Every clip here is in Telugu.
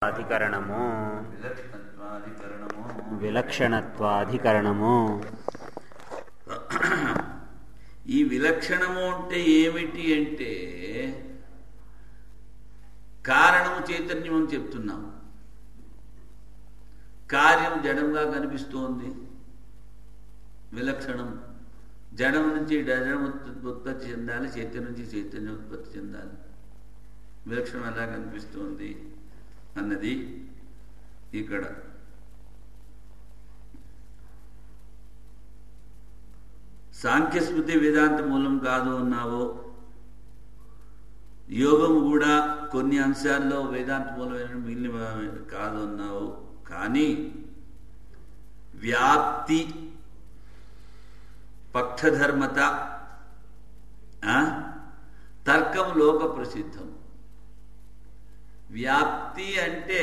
అధికరణము విలక్షణత్వాధికరణము విలక్షణత్వాధికరణము ఈ విలక్షణము అంటే ఏమిటి అంటే కారణము చైతన్యం అని చెప్తున్నాము కార్యం జడంగా కనిపిస్తోంది విలక్షణం జడం నుంచి జడం ఉత్- ఉత్పత్తి చెందాలి చైతన్యం నుంచి చైతన్యం ఉత్పత్తి చెందాలి విలక్షణం ఎలా కనిపిస్తోంది అన్నది ఇక్కడ సాంఖ్యస్మృతి వేదాంత మూలం కాదు అన్నావో యోగం కూడా కొన్ని అంశాల్లో వేదాంత మూలమైన మిగిలిన కాదు అన్నావు కానీ వ్యాప్తి పక్షధర్మత ఆ? తర్కం లోక ప్రసిద్ధం వ్యాప్తి అంటే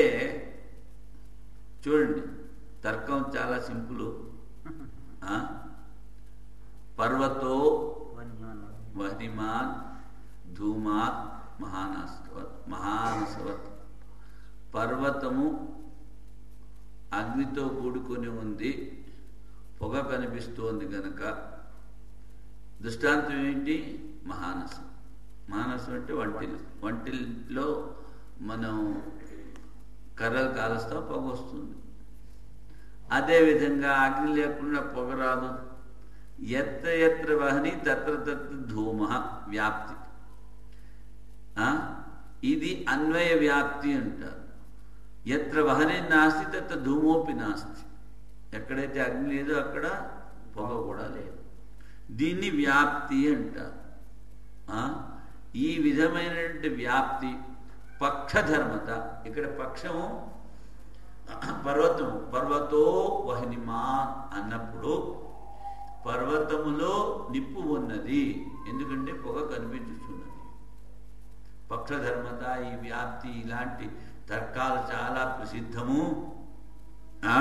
చూడండి తర్కం చాలా సింపుల్ ఆ? పర్వతో వహ్నిమాన్ ధూమాత్ మహానసవత్ మహానసవత్ పర్వతము అగ్నితో కూడుకొని ఉంది పొగ కనిపిస్తోంది గనక దృష్టాంతం ఏంటి మహానసం మహానసం అంటే వంటిల్ వంటిల్లో మనం కర్రలు కాలుస్తాం పొగ వస్తుంది అదేవిధంగా అగ్ని లేకుండా పొగ రాదు ఎత్ర ఎత్ర వహని తత్ర తత్ర ధూమ వ్యాప్తి ఆ? ఇది అన్వయ వ్యాప్తి అంటారు ఎత్ర వహని నాస్తి తత్ర ధూమోపి నాస్తి ఎక్కడైతే అగ్ని లేదో అక్కడ పొగ కూడా లేదు దీన్ని వ్యాప్తి అంటారు ఆ? ఈ విధమైనటువంటి వ్యాప్తి పక్షధర్మత ఇక్కడ పక్షము పర్వతము పర్వతో వహనిమా అన్నప్పుడు పర్వతములో నిప్పు ఉన్నది ఎందుకంటే పొగ కనిపించుతున్నది పక్షధర్మత ఈ వ్యాప్తి ఇలాంటి తర్కాలు చాలా ప్రసిద్ధము ఆ?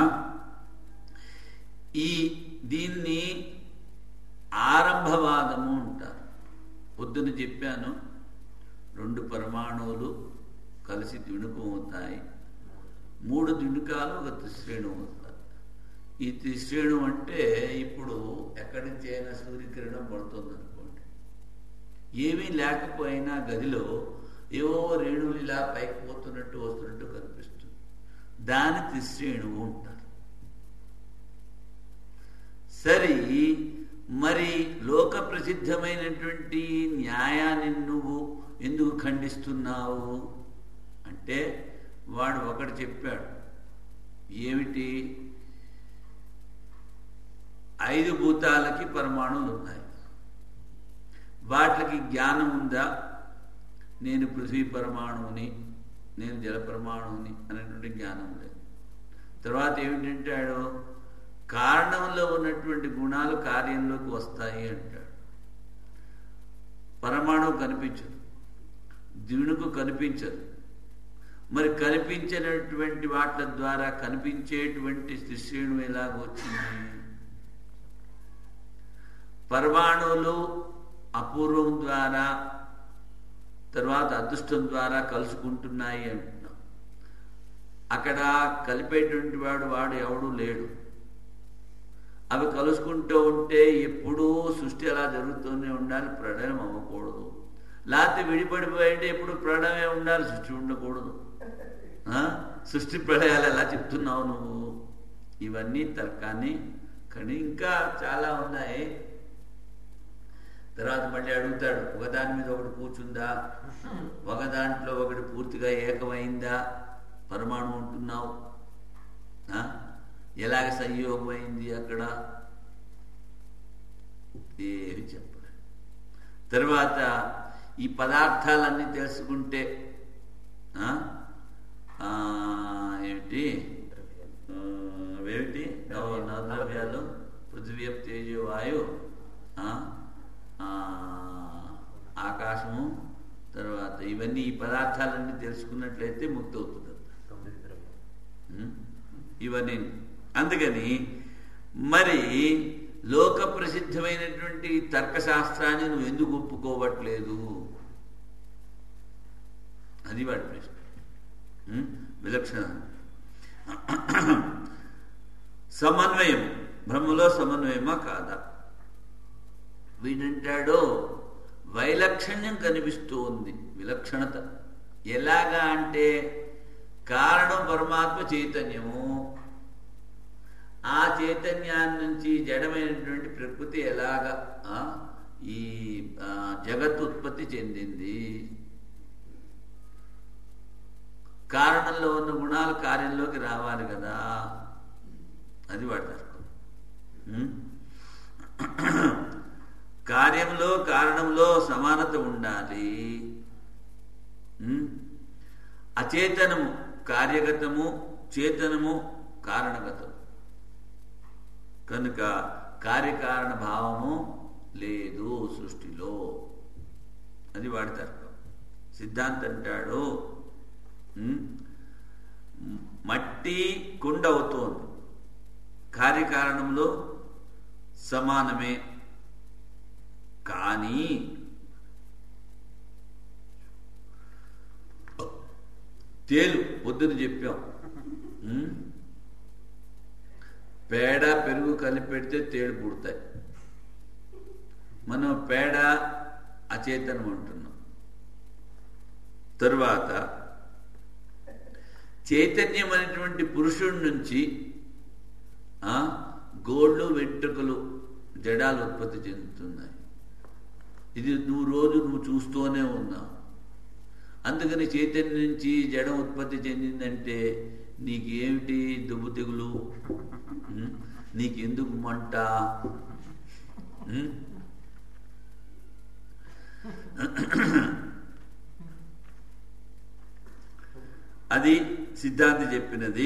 ఈ దీన్ని ఆరంభవాదము అంటారు పొద్దున చెప్పాను రెండు పరమాణువులు కలిసి దిణుకు అవుతాయి మూడు దిణుకాలు ఒక త్రిశ్రేణు అవుతాయి ఈ త్రిశ్రేణు అంటే ఇప్పుడు ఎక్కడి నుంచి అయినా సూర్యకిరణం పడుతుంది అనుకోండి ఏమీ లేకపోయినా గదిలో ఏవో రేణువులు ఇలా పైకి పోతున్నట్టు వస్తున్నట్టు కనిపిస్తుంది దాని త్రిశ్రేణువు ఉంటారు సరి మరి లోక ప్రసిద్ధమైనటువంటి న్యాయాన్ని నువ్వు ఎందుకు ఖండిస్తున్నావు అంటే వాడు ఒకటి చెప్పాడు ఏమిటి ఐదు భూతాలకి పరమాణువులు ఉన్నాయి వాటికి జ్ఞానం ఉందా నేను పృథ్వీ పరమాణువుని నేను జల పరమాణువుని అనేటువంటి జ్ఞానం లేదు తర్వాత ఏమిటంటాడు కారణంలో ఉన్నటువంటి గుణాలు కార్యంలోకి వస్తాయి అంటాడు పరమాణువు కనిపించదు దిణుకు కనిపించదు మరి కనిపించినటువంటి వాటి ద్వారా కనిపించేటువంటి శిష్యుడు ఎలాగ వచ్చింది పరమాణువులు అపూర్వం ద్వారా తర్వాత అదృష్టం ద్వారా కలుసుకుంటున్నాయి అంటున్నాం అక్కడ కలిపేటువంటి వాడు వాడు ఎవడు లేడు అవి కలుసుకుంటూ ఉంటే ఎప్పుడూ సృష్టి అలా జరుగుతూనే ఉండాలి ప్రళయం అవ్వకూడదు లేకపోతే విడిపడిపోయింటే ఎప్పుడు ప్రళయమే ఉండాలి సృష్టి ఉండకూడదు ఆ? సృష్టి ప్రళయాలు ఎలా చెప్తున్నావు నువ్వు ఇవన్నీ తర్కాన్ని కానీ ఇంకా చాలా ఉన్నాయి తర్వాత మళ్ళీ అడుగుతాడు ఒకదాని మీద ఒకటి కూర్చుందా ఒక దాంట్లో ఒకటి పూర్తిగా ఏకమైందా పరమాణు ఉంటున్నావు ఆ? ఎలాగ సంయోగమైంది అక్కడ ఏమి చెప్పలేదు తర్వాత ఈ పదార్థాలన్నీ తెలుసుకుంటే ఆ? ఆ, ఏమిటి ఆ, అవేమిటి నవ నవద్రవ్యాలు పృథివీ తేజో వాయు ఆ? ఆ, ఆకాశము తర్వాత ఇవన్నీ ఈ పదార్థాలన్నీ తెలుసుకున్నట్లయితే ముక్తి అవుతుంది ఉం? ఇవన్నీ అందుకని మరి లోక ప్రసిద్ధమైనటువంటి తర్కశాస్త్రాన్ని నువ్వు ఎందుకు ఒప్పుకోవట్లేదు అది వాడి ప్రశ్న ఉం? విలక్షణ సమన్వయం బ్రహ్మలో సమన్వయమా కాదా వీడంటాడు వైలక్షణ్యం కనిపిస్తూ ఉంది విలక్షణత ఎలాగా అంటే కారణం పరమాత్మ చైతన్యము ఆ చైతన్యాన్ని నుంచి జడమైనటువంటి ప్రకృతి ఎలాగా ఆ, ఈ ఆ, జగత్ ఉత్పత్తి చెందింది కారణంలో ఉన్న గుణాలు కార్యంలోకి రావాలి కదా అది వాడి తర్కం ఉం? కార్యంలో కారణంలో సమానత ఉండాలి ఉం? అచేతనము కార్యగతము చేతనము కారణగతము కనుక కార్యకారణ భావము లేదు సృష్టిలో అది వాడి తర్కం సిద్ధాంతం అంటాడు ఉం? మట్టి కుండ అవుతోంది కార్యకారణంలో సమానమే కానీ తేలు పొద్దున చెప్పాం ఉం? పేడ పెరుగు కలిపి పెడితే తేడు పుడతాయి మనం పేడ అచేతనం అంటున్నాం తరువాత చైతన్యం అనేటువంటి పురుషుడి నుంచి ఆ, గోళ్ళు వెంట్రుకలు జడాలు ఉత్పత్తి చెందుతున్నాయి ఇది నువ్వు రోజు నువ్వు చూస్తూనే ఉన్నావు అందుకని చైతన్యం నుంచి జడం ఉత్పత్తి చెందిందంటే నీకేమిటి దుబ్బు తెగులు ఉం? నీకెందుకు మంట ఉం? అది సిద్ధాంతి చెప్పినది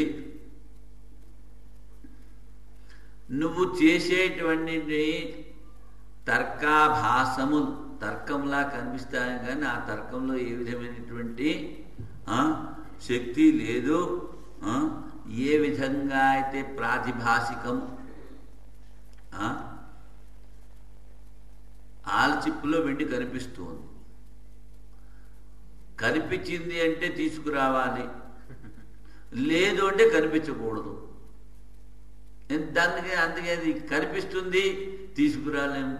నువ్వు చేసేటువంటి తర్కాభాసము తర్కంలా కనిపిస్తాయి కానీ ఆ తర్కంలో ఏ విధమైనటువంటి ఆ, శక్తి లేదు ఆ, ఏ విధంగా అయితే ప్రాతిభాసికం ఆ, ఆల్చిప్పులో వెండి కనిపిస్తుంది కనిపించింది అంటే తీసుకురావాలి లేదు అంటే కనిపించకూడదు దానికి అందుకే అది కనిపిస్తుంది తీసుకురాలేము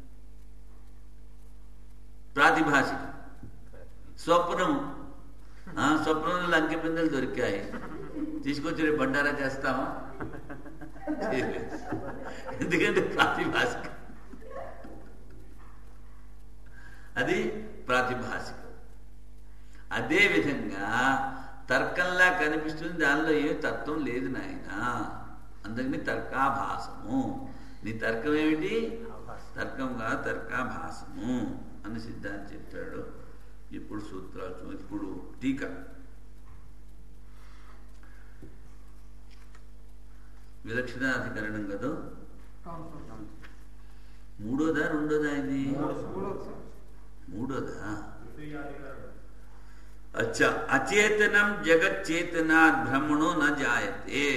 ప్రాతిభాషికం స్వప్నము ఆ, స్వప్నంలో లంకె బిందెలు దొరికాయి తీసుకొచ్చి రేపు బండారా చేస్తామా చేయలేదు. ఎందుకంటే ప్రాతిభాషికం అది ప్రాతిభాషికం అదే విధంగా తర్కంలా కనిపిస్తుంది దానిలో ఏ తత్వం లేదు నాయన అందుకని తర్కాభాసము నీ తర్కం ఏమిటి తర్కం కాదు తర్కాభాసము అని సిద్ధాంతి చెప్పాడు ఇప్పుడు సూత్రాలు చూ- ఇప్పుడు టీకా విలక్షణాధికరణం కదా మూడోదా రెండోదా ఇది మూడోదా అచ్చా అచేతనం జగచ్చేతనాత్ బ్రహ్మణో న జాయతే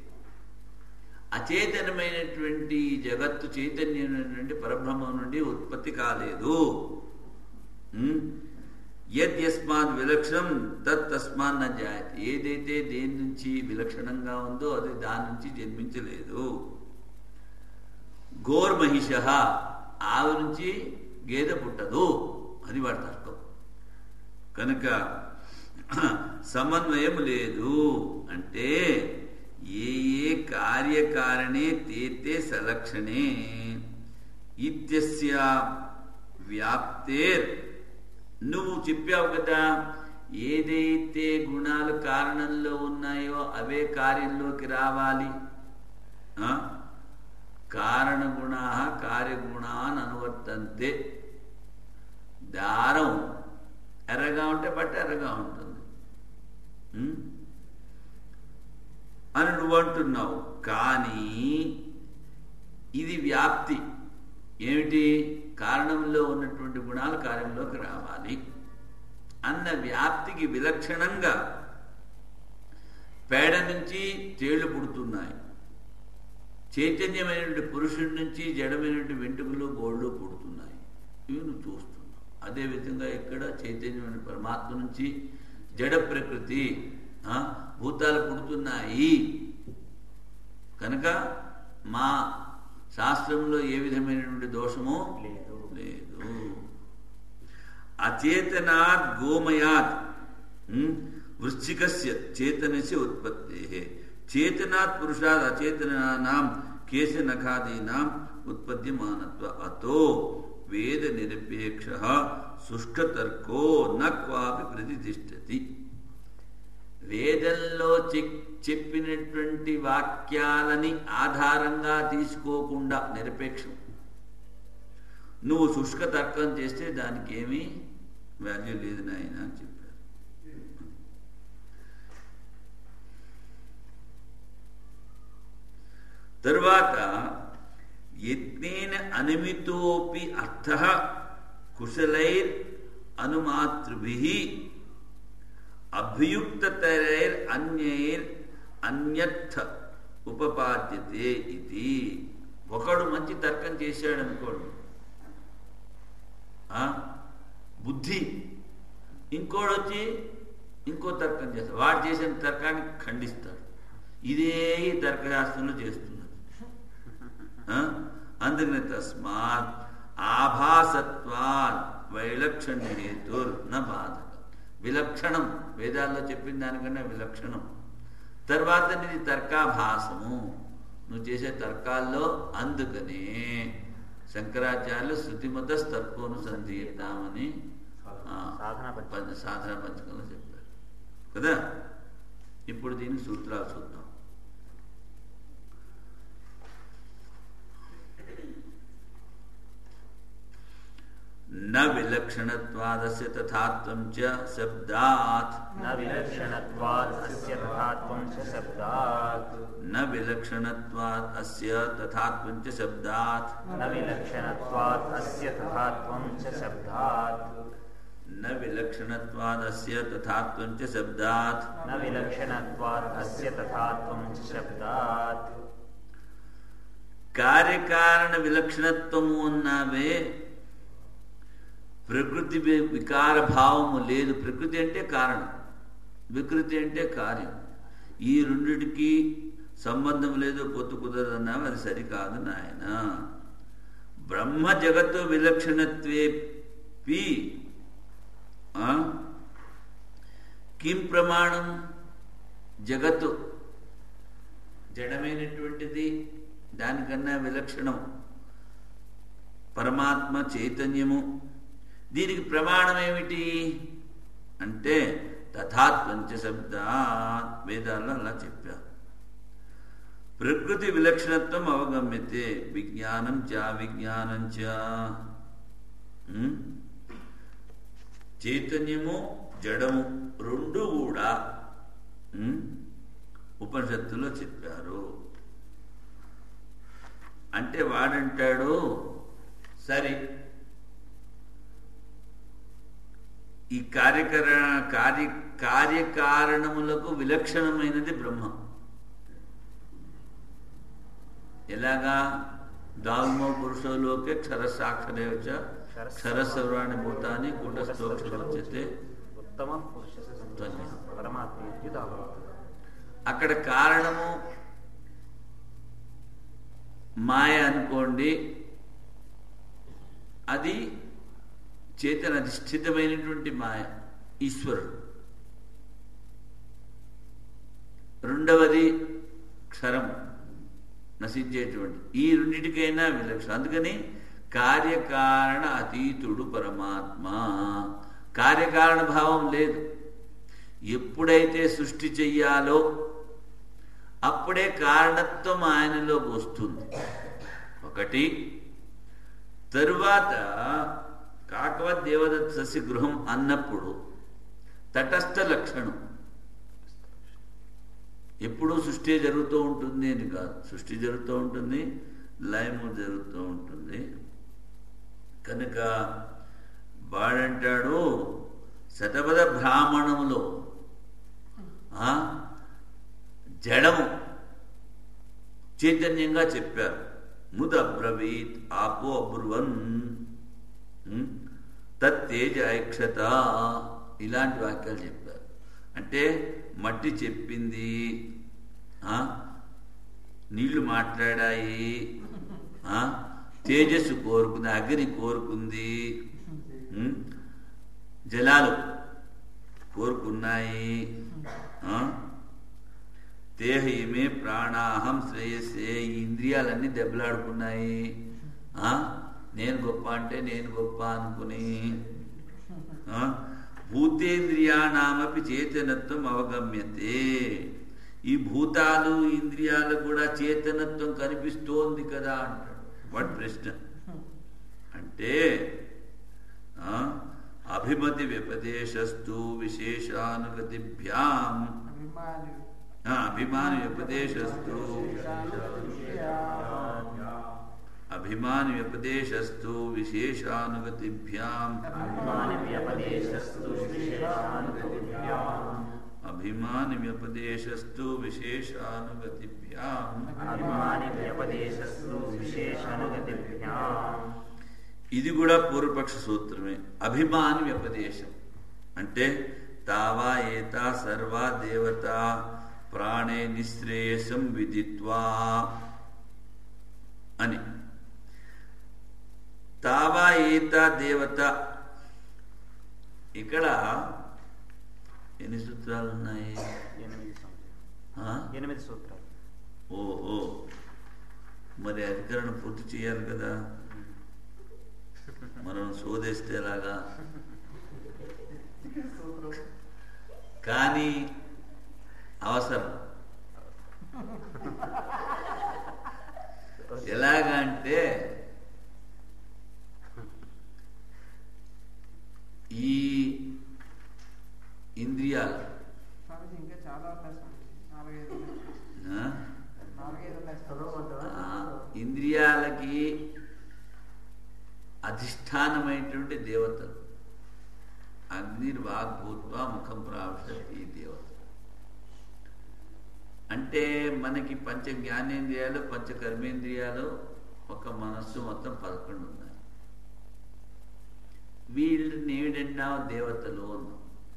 అచేతనమైనటువంటి జగత్తు చైతన్యమైనటువంటి పరబ్రహ్మం నుండి ఉత్పత్తి కాలేదు ఉమ్? యస్మాత్ విలక్షణం తత్ తస్మాత్ న జాయతే ఏదైతే దేని నుంచి విలక్షణంగా ఉందో అది దాని నుంచి జన్మించలేదు గోర్మహిష ఆవు నుంచి గేదె పుట్టదు అది వాడి తర్కం కనుక సమన్వయం లేదు అంటే ఏ ఏ కార్యకారణే తేతే సలక్షణే ఇత్యస్య వ్యాప్తేర్ నువ్వు చెప్పావు కదా ఏదైతే గుణాలు కారణంలో ఉన్నాయో అవే కార్యంలోకి రావాలి ఆ? కారణగుణా కార్యగుణాన్ అనువర్తంతే దారం ఎర్రగా ఉంటే బట్ట ఎర్రగా ఉంటుంది ఉం? అని నువ్వు అంటున్నావు కానీ ఇది వ్యాప్తి ఏమిటి కారణంలో ఉన్నటువంటి గుణాలు కార్యంలోకి రావాలి అన్న వ్యాప్తికి విలక్షణంగా పేడ నుంచి తేళ్లు పుడుతున్నాయి చైతన్యమైనటువంటి పురుషుడి నుంచి జడమైనటువంటి వెంట్రుకలు గోళ్ళు పుడుతున్నాయి ఇవి నువ్వు చూస్తున్నావు అదేవిధంగా ఇక్కడ చైతన్యమైన పరమాత్మ నుంచి జడ ప్రకృతి ఆ, భూతాలు పుడుతున్నాయి కనుక మా శాస్త్రంలో ఏ విధమైనటువంటి దోషము లేదు. లేదు అచేతనాత్ గోమయాత్ ఉమ్, వృశ్చికస్య చేతనస్య ఉత్పత్తే చేతనాత్ పురుషాద్ అచేతనానాం కేశ నఖాదీనాం ఉత్పద్యమానత్వ అతో వేద నిరపేక్ష శుష్కతర్కో న క్వాపి ప్రతిష్టతి వేదంలో చె- చెప్పినటువంటి వాక్యాలని ఆధారంగా తీసుకోకుండా నిరపేక్షం నువ్వు శుష్క తర్కం చేస్తే దానికి ఏమీ వాల్యూ లేదు నాయన అని చెప్పారు తరువాత యత్నేన అనిమితోపి అర్థ కుశలైర్ అనుమాతృభి అభియుక్తతరైర్ అన్యైర్ అన్యర్థ ఉపపాద్యతే ఇది ఒకడు మంచి తర్కం చేశాడు అనుకోండి ఆ? బుద్ధి ఇంకోడు వచ్చి ఇంకో తర్కం చేస్తాడు వాడు చేసిన తర్కాన్ని ఖండిస్తాడు ఇదే ఈ తర్కశాస్త్రంలో చేస్తున్నది ఆ? అందుకని తస్మాత్ ఆభాసత్వాత్ వైలక్షణ హేతుర్ న బాధక విలక్షణం వేదాల్లో చెప్పిన దానికన్నా విలక్షణం తర్వాత నీది తర్కాభాసము నువ్వు చేసే తర్కాల్లో అందుకనే శంకరాచార్యులు శృతిమత తర్కోను సంధీయతామని ఆ, సాధన పంచకం. పంచ- సాధన పంచకంలో చెప్పారు కదా ఇప్పుడు దీని సూత్రాలు చూద్దాం न विलक्षणत्वादस्य तथात्वं च शब्दात् न विलक्षणत्वात् अस्य तथात्वं च शब्दात् न विलक्षणत्वात् अस्य तथात्वं च शब्दात् न विलक्षणत्वात् अस्य तथात्वं च शब्दात् न विलक्षणत्वादस्य तथात्वं च शब्दात् न विलक्षणत्वात् अस्य तथात्वं च शब्दात् కార్యకారణ విలక్షణత్వము అన్నావే ప్రకృతి వి- వికార భావము లేదు ప్రకృతి అంటే కారణం వికృతి అంటే కార్యం ఈ రెండిటికి సంబంధం లేదు పొత్తు కుదరదు అన్నావు అది సరికాదు నాయన బ్రహ్మ జగత్తు విలక్షణత్వేపి ఆ? కిం ప్రమాణం జగత్తు జడమైనటువంటిది దానికన్నా విలక్షణం పరమాత్మ చైతన్యము దీనికి ప్రమాణం ఏమిటి అంటే తథాత్వంచ శబ్ద వేదాల్లో అలా చెప్పారు ప్రకృతి విలక్షణత్వం అవగమ్యతే విజ్ఞానం చ విజ్ఞానం చ ఉం? చైతన్యము జడము రెండు కూడా ఉం? ఉపనిషత్తులో చెప్పారు అంటే వాడంటాడు సరే ఈ కార్యకర కార్య కార్యకారణములకు విలక్షణమైనది బ్రహ్మ ఎలాగా దాల్మో పురుషోలోకే క్షరసాక్షరేవచ క్షరసర్వాణి భూతాన్ని కూటస్థోక్షరొచ్చితే ఉత్తమ పురుష పరమాత్మ అక్కడ కారణము మాయ అనుకోండి అది చేతన అధిష్ఠితమైనటువంటి మాయ ఈశ్వరుడు రెండవది క్షరం నశించేటువంటి ఈ రెండిటికైనా విలక్షణం అందుకని కార్యకారణ అతీతుడు పరమాత్మ కార్యకారణ భావం లేదు ఎప్పుడైతే సృష్టి చెయ్యాలో అప్పుడే కారణత్వం ఆయనలోకి వస్తుంది ఒకటి తరువాత కాకవత్ దేవదత్ సస్య గృహం అన్నప్పుడు తటస్థ లక్షణం ఎప్పుడూ సృష్టి జరుగుతూ ఉంటుంది అని కాదు సృష్టి జరుగుతూ ఉంటుంది లయము జరుగుతూ ఉంటుంది కనుక వాడంటాడు శతపథ బ్రాహ్మణములో ఆ, జడము చైతన్యంగా చెప్పారు ముదబ్రవీత్ ఆపో అబ్రువన్ ఉమ్, తత్తేజ ఐక్షత ఇలాంటి వాక్యాలు చెప్పారు అంటే మట్టి చెప్పింది ఆ? నీళ్లు మాట్లాడాయి ఆ? తేజస్సు కోరుకుంది అగ్ని కోరుకుంది ఉం? జలాలు కోరుకున్నాయి ఆ? దేహ ఇమే ప్రాణాహం శ్రేయస్సే ఈ ఇంద్రియాలన్నీ దెబ్బలాడుకున్నాయి ఆ? నేను గొప్ప అంటే నేను గొప్ప అనుకుని ఆ? భూతేంద్రియాణమపి చేతనత్వం అవగమ్యతే ఈ భూతాలు ఇంద్రియాలు కూడా చేతనత్వం కనిపిస్తోంది కదా అంటాడు వాటి ప్రశ్న అంటే ఆ, అభిమతి వ్యపదేశస్తు విశేషానుగతిభ్యాం అభిమాని ఆ, అభిమాన వ్యపదేశస్తు అభిమాన వ్యపదేశస్తు విశేషానుగతిభ్యాం అభిమాని వ్యపదేశస్తు విశేషానుగతిభ్యాం అభిమాన వ్యపదేశస్తు విశేషానుగతిభ్యాం అభిమాని వ్యపదేశస్తు విశేషానుగతిభ్యాం ఇది కూడా పూర్వపక్ష సూత్రమే అభిమాన వ్యపదేశం అంటే తావా ఏతా సర్వా దేవత ప్రాణే నిశ్రేయసం విదిత్వా అని తావా ఏత దేవత ఇక్కడ ఎన్ని సూత్రాలు ఉన్నాయి ఎనిమిది సంవత్సరాలు ఆ? ఎనిమిది సూత్రాలు ఓహో మరి అధికరణ పూర్తి చేయాలి కదా మనం శోధిస్తే ఎలాగా కానీ అవసరం ఎలాగా అంటే ఈ ఇంద్రియాలు స్వామిజీ ఇంకా చాలా ఉన్నాయి స్వామిజీ నాలుగైదు ఉన్నాయి. ఆ? నాలుగైదు ఉన్నాయి స్వామిజీ. ఆ, ఇంద్రియాలకి అధిష్టానమైనటువంటి దేవతలు అగ్నిర్వాగ్భూత్వ ముఖం ప్రావిశత్ ఈ దేవత అంటే మనకి పంచ జ్ఞానేంద్రియాలు పంచ కర్మేంద్రియాలు ఒక మనస్సు మొత్తం పదకొండు ఉన్నాయి వీళ్ళని ఏమిటంటున్నావు దేవతలు అన్నాం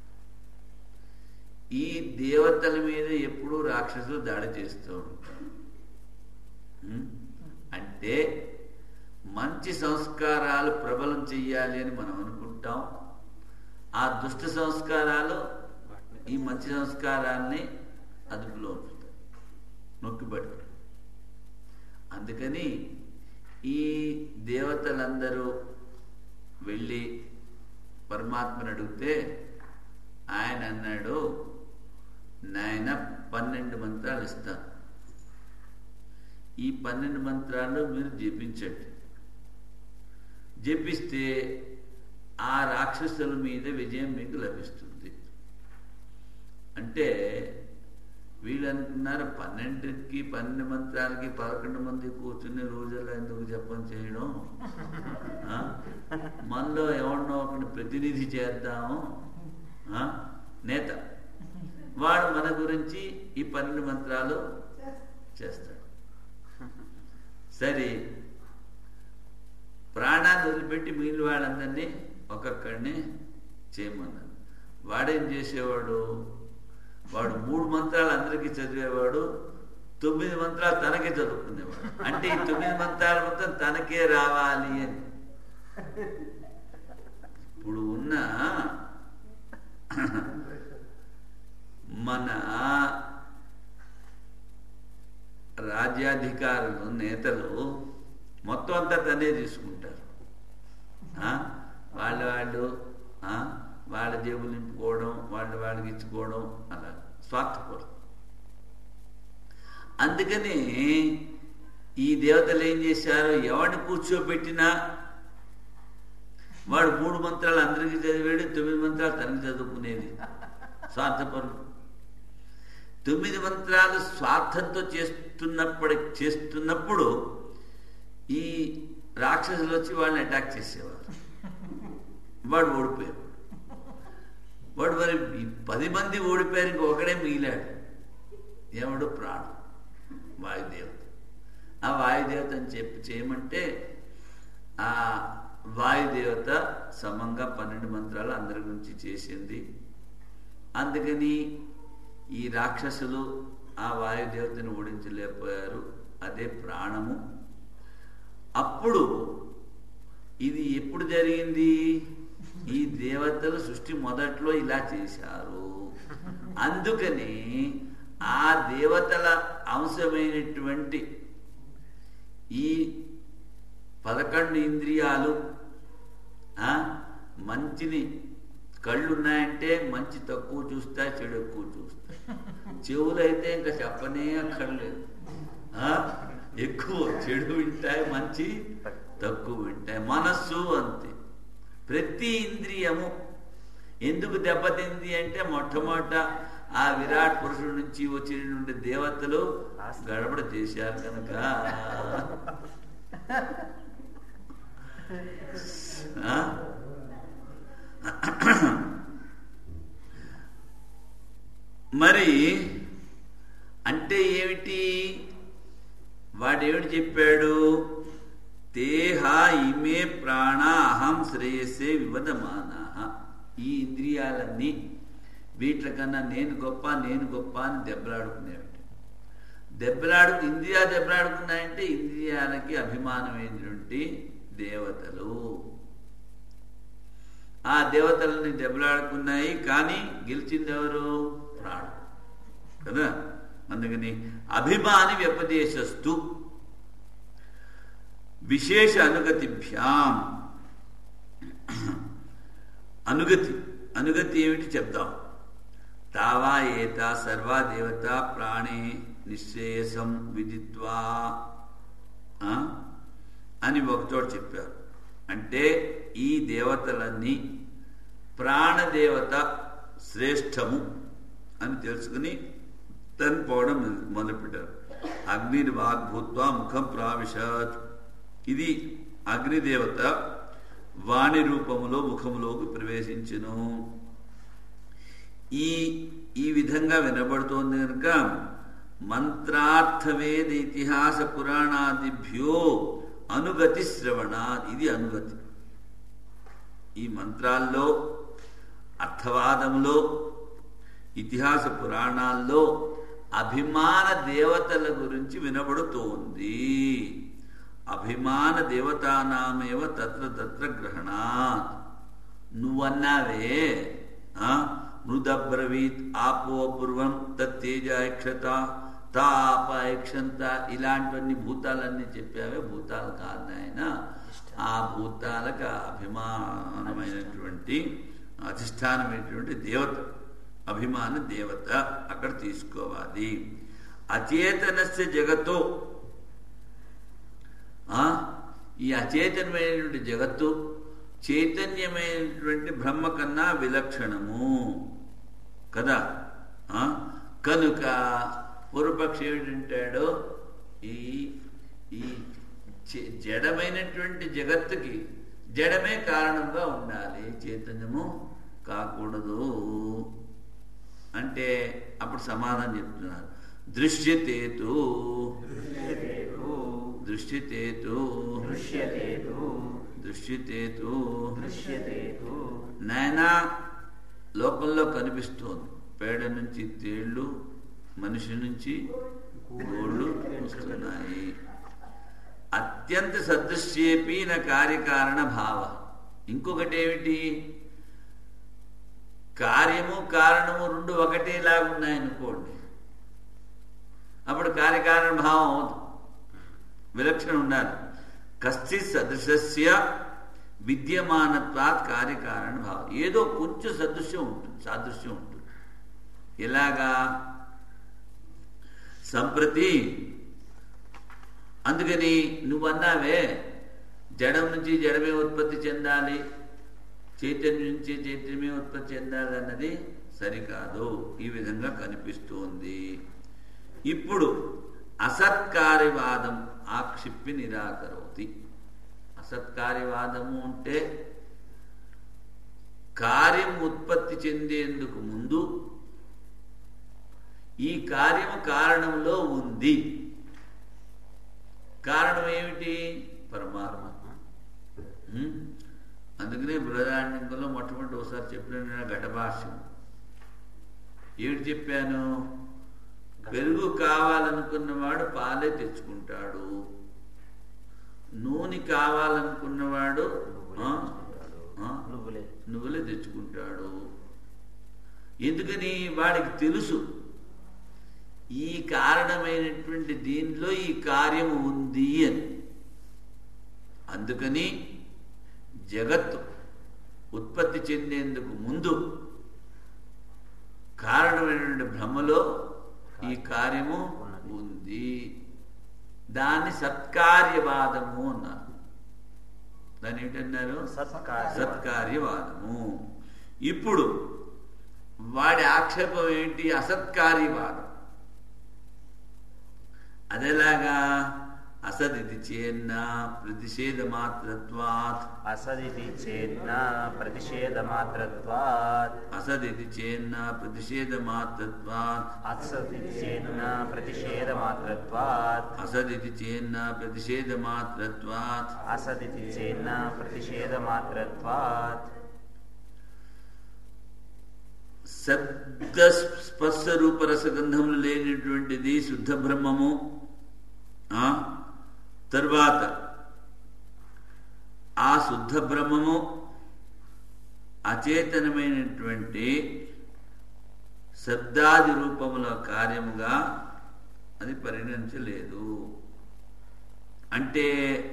ఈ దేవతల మీద ఎప్పుడూ రాక్షసులు దాడి చేస్తూ ఉంటారు ఉం? అంటే మంచి సంస్కారాలు ప్రబలం చెయ్యాలి అని మనం అనుకుంటాం ఆ దుష్ట సంస్కారాలు ఈ మంచి సంస్కారాన్ని అదుపులో ఉంచుతాయి నొక్కిపడతాయి అందుకని ఈ దేవతలందరూ వెళ్ళి పరమాత్మని అడిగితే ఆయన అన్నాడు నాయన పన్నెండు మంత్రాలు ఇస్తాను ఈ పన్నెండు మంత్రాలు మీరు జపించండి జపిస్తే ఆ రాక్షసుల మీద విజయం మీకు లభిస్తుంది అంటే వీళ్ళు అనుకున్నారు పన్నెండుకి పన్నెండు మంత్రాలకి పదకొండు మంది కూర్చుని రోజుల్లో ఎందుకు జపం చేయడం ఆ? మనలో ఎవరినో ఒకరిని ప్రతినిధి చేద్దాము ఆ? నేత వాడు మన గురించి ఈ పన్నెండు మంత్రాలు చేస్తాడు సరే ప్రాణాన్ని వదిలిపెట్టి మిగిలిన వాళ్ళందరినీ ఒక్కొక్కడిని చేయమన్నాడు వాడేం చేసేవాడు వాడు మూడు మంత్రాలు అందరికీ చదివేవాడు తొమ్మిది మంత్రాలు తనకే చదువుకునేవాడు అంటే ఈ తొమ్మిది మంత్రాలు మొత్తం తనకే రావాలి అని ఇప్పుడు ఉన్న మన రాజ్యాధికారులు నేతలు మొత్తం అంతా తనే తీసుకుంటారు ఆ? వాళ్ళ వాళ్ళు ఆ? వాళ్ళ జేబులు నింపుకోవడం వాళ్ళ వాళ్ళకి ఇచ్చుకోవడం అలా స్వార్థపరం అందుకని ఈ దేవతలు ఏం చేశారు ఎవరిని కూర్చోబెట్టినా వాడు మూడు మంత్రాలు అందరికీ చదివాడు తొమ్మిది మంత్రాలు తనకి చదువుకునేది స్వార్థపరుడు తొమ్మిది మంత్రాలు స్వార్థంతో చేస్తున్నప్పుడు చేస్తున్నప్పుడు ఈ రాక్షసులు వచ్చి వాళ్ళని అటాక్ చేసేవారు వాడు ఓడిపోయాడు వాడు మరి ఈ పది మంది ఓడిపోయారు ఇంక ఒకడే మిగిలాడు ఎవడు ప్రాణం వాయుదేవత ఆ వాయుదేవత అని చెప్పి చేయమంటే ఆ వాయుదేవత సమంగా పన్నెండు మంత్రాలు అందరి గురించి చేసింది అందుకని ఈ రాక్షసులు ఆ వాయుదేవతని ఓడించలేకపోయారు అదే ప్రాణము అప్పుడు ఇది ఎప్పుడు జరిగింది ఈ దేవతలు సృష్టి మొదట్లో ఇలా చేశారు అందుకని ఆ దేవతల అంశమైనటువంటి ఈ పదకొండు ఇంద్రియాలు ఆ, మంచిని కళ్ళు ఉన్నాయంటే మంచి తక్కువ చూస్తాయి చెడు ఎక్కువ చూస్తాయి చెవులు అయితే ఇంకా చెప్పనే అక్కర్లేదు ఆ, ఎక్కువ చెడు వింటాయి మంచి తక్కువ వింటాయి మనస్సు అంతే ప్రతి ఇంద్రియము ఎందుకు దెబ్బతింది అంటే మొట్టమొదట ఆ విరాట్ పురుషుడి నుంచి వచ్చినటువంటి దేవతలు గడబడ చేశారు కనుక ఆ? మరి అంటే ఏమిటి వాడేమిటి చెప్పాడు తేహ ఇమే ప్రాణ అహం శ్రేయస్సే వివదమాన ఈ ఇంద్రియాలన్నీ వీటికన్నా నేను గొప్ప నేను గొప్ప అని దెబ్బలాడుకునేవి దెబ్బలాడు ఇంద్రియాలు దెబ్బలాడుకున్నాయంటే ఇంద్రియాలకి అభిమానమైనటువంటి దేవతలు ఆ దేవతలని దెబ్బలాడుకున్నాయి కానీ గెలిచింది ఎవరు ప్రాణం కదా అందుకని అభిమాని వ్యపదేశస్తు విశేష అనుగతిభ్యాం అనుగతి అనుగతి ఏమిటి చెప్దాం తావా ఏత సర్వా దేవత ప్రాణే నిశ్రేయసం విదిత్వా ఆ? అని ఒకచోట చెప్పారు అంటే ఈ దేవతలన్నీ ప్రాణదేవత శ్రేష్టము అని తెలుసుకుని తనిపోవడం మొదలుపెట్టారు అగ్ని వాగ్భూత్వా ముఖం ప్రావిశత్ ఇది అగ్నిదేవత వాణి రూపములో ముఖములోకి ప్రవేశించును ఈ ఈ విధంగా వినబడుతోంది కనుక మంత్రార్థవేద ఇతిహాస పురాణాదిభ్యో అనుగతి శ్రవణ ఇది అనుగతి ఈ మంత్రాల్లో అర్థవాదంలో ఇతిహాస పురాణాల్లో అభిమాన దేవతల గురించి వినబడుతోంది అభిమాన దేవతానామేవ తత్ర తత్ర గ్రహణాత్ నువ్వన్నావే ఆ? మృదబ్రవీత్ ఆపో పూర్వం తేజాయక్షత తాపాయక్షంత ఇలాంటివన్నీ భూతాలన్నీ చెప్పావే భూతాలు కాదు నాయన ఆ భూతాలకు అభిమానమైనటువంటి అధిష్టానమైనటువంటి దేవత అభిమాన దేవత అక్కడ తీసుకోవాలి అచేతనస్య జగతో ఆ, ఈ అచేతనమైనటువంటి జగత్తు చైతన్యమైనటువంటి బ్రహ్మ కన్నా విలక్షణము కదా ఆ? కనుక పూర్వపక్షి ఏమిటంటాడు ఈ ఈ చే- జడమైనటువంటి జగత్తుకి జడమే కారణంగా ఉండాలి చైతన్యము కాకూడదు అంటే అప్పుడు సమాధానం చెప్తున్నారు దృశ్యతేతు దృశ్యతేతు దృశ్యతేతు దృశ్యతేతు దృశ్యతేతు నాయనా లోకంలో కనిపిస్తోంది పేడ నుంచి తేళ్లు మనిషి నుంచి గోళ్ళు వస్తున్నాయి అత్యంత సదృశ్యేపి నా కార్యకారణ భావ ఇంకొకటి ఏమిటి కార్యము కారణము రెండు ఒకటేలాగా ఉన్నాయనుకోండి అప్పుడు కార్యకారణ భావం అవుతుంది విలక్షణ ఉండాలి కశ్చి సదృశస్య విద్యమానత్వాత్ కార్యకారణ భావం ఏదో కొంచెం సదృశ్యం ఉంటుంది సాదృశ్యం ఉంటుంది ఎలాగా సంప్రతి అందుకని నువ్వు అన్నావే జడం నుంచి జడమే ఉత్పత్తి చెందాలి చైతన్యం నుంచి చైతన్యమే ఉత్పత్తి చెందాలి అన్నది సరికాదు ఈ విధంగా కనిపిస్తోంది ఇప్పుడు అసత్కార్యవాదం ఆక్షిప్పి నిరాకరోతి అసత్కార్యవాదము అంటే కార్యం ఉత్పత్తి చెందేందుకు ముందు ఈ కార్యము కారణంలో ఉంది కారణం ఏమిటి పరమాత్మ ఉం? అందుకనే బృహదారణ్యంలో మొట్టమొదటి ఒకసారి చెప్పిన ఘటభాష్యం ఏమిటి చెప్పాను పెరుగు కావాలనుకున్నవాడు పాలే తెచ్చుకుంటాడు నూనె కావాలనుకున్నవాడు ఆ, ఆ, నువ్వులే నువ్వులే తెచ్చుకుంటాడు ఎందుకని వాడికి తెలుసు ఈ కారణమైనటువంటి దీనిలో ఈ కార్యము ఉంది అని అందుకని జగత్తు ఉత్పత్తి చెందేందుకు ముందు కారణమైనటువంటి భ్రమలో ఈ కార్యము ఉంది దాన్ని సత్కార్యవాదము అన్నారు దాన్ని ఏంటన్నారు సత్కార్య సత్కార్యవాదము ఇప్పుడు వాడి ఆక్షేపం ఏంటి అసత్కార్యవాదం అదేలాగా అసదితి చేన్న ప్రతిషేధ మాత్రత్వాత్ అసదితి చేన్న ప్రతిషేధ మాత్రత్వాత్ అసదితి చేన్న ప్రతిషేధ మాత్రత్వాత్ అసదితి చేన్న ప్రతిషేధ మాత్రత్వాత్ అసదితి చేన్న ప్రతిషేధ మాత్రత్వాత్ అసదితి చేన్న ప్రతిషేధ మాత్రత్వాత్ శబ్ద స్పర్శ రూప రసగంధములు లేనటువంటిది శుద్ధ బ్రహ్మము ఆ తరువాత ఆ శుద్ధ బ్రహ్మము అచేతనమైనటువంటి శబ్దాది రూపముల కార్యముగా అది పరిగణించలేదు అంటే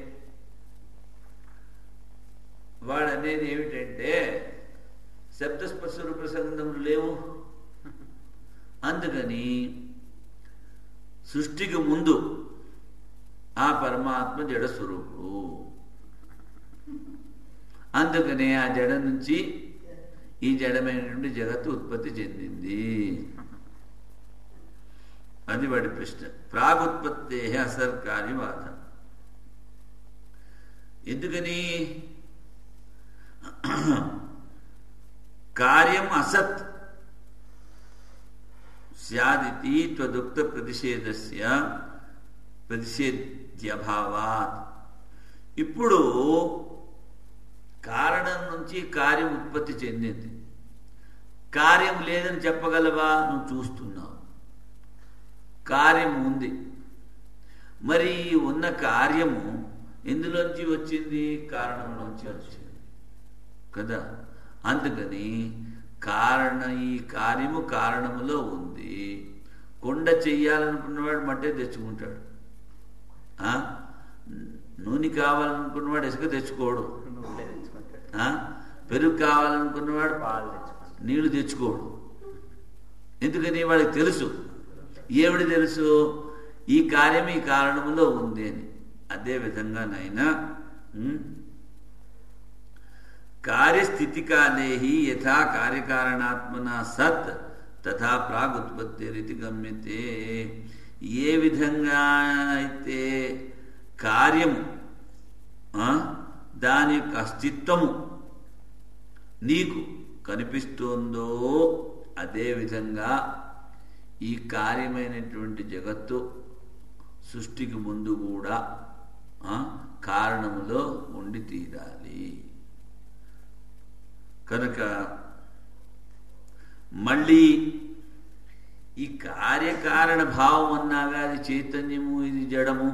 వాడు అనేది ఏమిటంటే శబ్దస్పర్శ రూప సంగములు లేవు అందుకని సృష్టికి ముందు ఆ పరమాత్మ జడ స్వరూపుడు అందుకనే ఆ జడ నుంచి ఈ జడమైనటువంటి జగత్తు ఉత్పత్తి చెందింది అది వాడి ప్రశ్న ప్రాగుత్పత్తే అసర్కార్యవాదం ఎందుకని కార్యం అసత్ స్యాదితి త్వదుక్త ప్రతిషేధస్య ప్రతిషేధ్యభావాత్ ఇప్పుడు కారణం నుంచి కార్యం ఉత్పత్తి చెందింది కార్యం లేదని చెప్పగలవా నువ్వు చూస్తున్నావు కార్యం ఉంది మరి ఉన్న కార్యము ఎందులోంచి వచ్చింది కారణంలోంచి వచ్చింది కదా అందుకని కారణ ఈ కార్యము కారణములో ఉంది కొండ చెయ్యాలనుకున్నవాడు మట్టే తెచ్చుకుంటాడు ఆ? నూనె కావాలనుకున్నవాడు ఇసుక తెచ్చుకోడు నువ్వులే తెచ్చుకుంటాడు ఆ? పెరుగు కావాలనుకున్నవాడు పాలు తెచ్చుకుంటాడు నీళ్లు తెచ్చుకోడు ఎందుకని వాడికి తెలుసు ఏమిటి తెలుసు ఈ కార్యం ఈ కారణములో ఉంది అని అదే విధంగా నైనా కార్యస్థితి కాలే యథా కార్యకారణాత్మన సత్ తథా ప్రాగుత్పత్తిరితి గమ్యతే ఏ విధంగా అయితే కార్యము ఆ, దాని యొక్క అస్తిత్వము నీకు కనిపిస్తోందో అదే విధంగా ఈ కార్యమైనటువంటి జగత్తు సృష్టికి ముందు కూడా ఆ, కారణములో ఉండి తీరాలి కనుక మళ్ళీ ఈ కార్యకారణ భావం అన్నాగా అది చైతన్యము ఇది జడము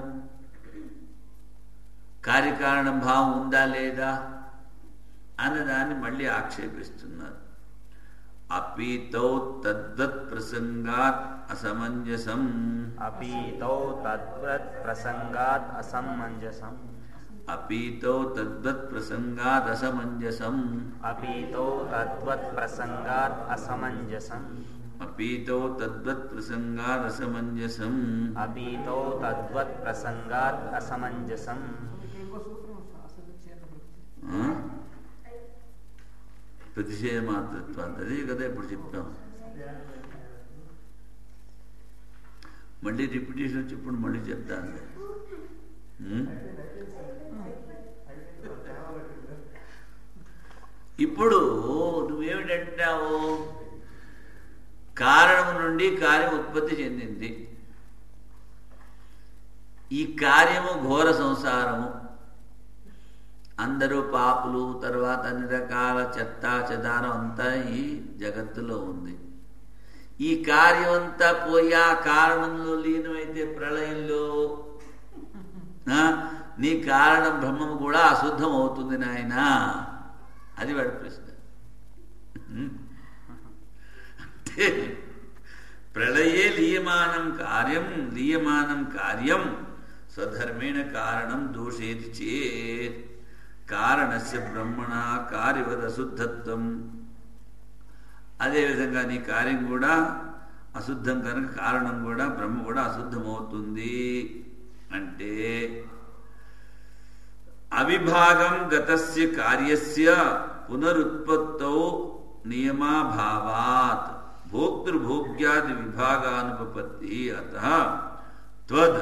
కార్యకారణ భావం ఉందా లేదా అన్నదాన్ని మళ్ళీ ఆక్షేపిస్తున్నారు అపీతౌ తద్వత్ ప్రసంగాత్ అసమంజసం అపీతౌ తద్వత్ ప్రసంగాత్ అసమంజసం అపీతౌ తద్వత్ ప్రసంగాత్ అసమంజసం అపీతౌ తద్వత్ ప్రసంగాత్ అసమంజసం అపీతౌ తద్వత్ ప్రసంగాత్ అసమంజసం అపీతౌ తద్వత్ ప్రసంగాత్ అసమంజసం అందుకే ఇంకో సూత్రం అసలు చేత ఆ? ప్రతిషేధ మాతృత్వాన్ని అదే కదా ఇప్పుడు చెప్పాం మళ్ళీ రిపిటేషన్ వచ్చి ఇప్పుడు మళ్ళీ చెప్తాను ఉం? ఇప్పుడు నువ్వేమిటంటావు కారణం నుండి కార్యం ఉత్పత్తి చెందింది ఈ కార్యము ఘోర సంసారము అందరూ పాపులు తర్వాత అన్ని రకాల చెత్త చెదారం అంతా ఈ జగత్తులో ఉంది ఈ కార్యం అంతా పోయి ఆ కారణంలో లీనమైతే ప్రళయంలో ఆ, నీ కారణం బ్రహ్మము కూడా అశుద్ధం అవుతుంది నాయన అది వాడి ప్రశ్న అంటే ప్రళయే లీయమానం కార్యం లీయమానం కార్యం స్వధర్మేణ కారణం దోషేతి చేత్ కారణస్య బ్రహ్మణ కార్యవద అశుద్ధత్వం అదేవిధంగా నీ కార్యం కూడా అశుద్ధం కనుక కారణం కూడా బ్రహ్మ కూడా అశుద్ధమవుతుంది అంటే అవిభాగం గతస్య కార్యస్య పునరుత్పత్తౌ నియమాభావాత్ భోక్తృభోగ్యాది విభాగానుపపత్తి అత త్వద్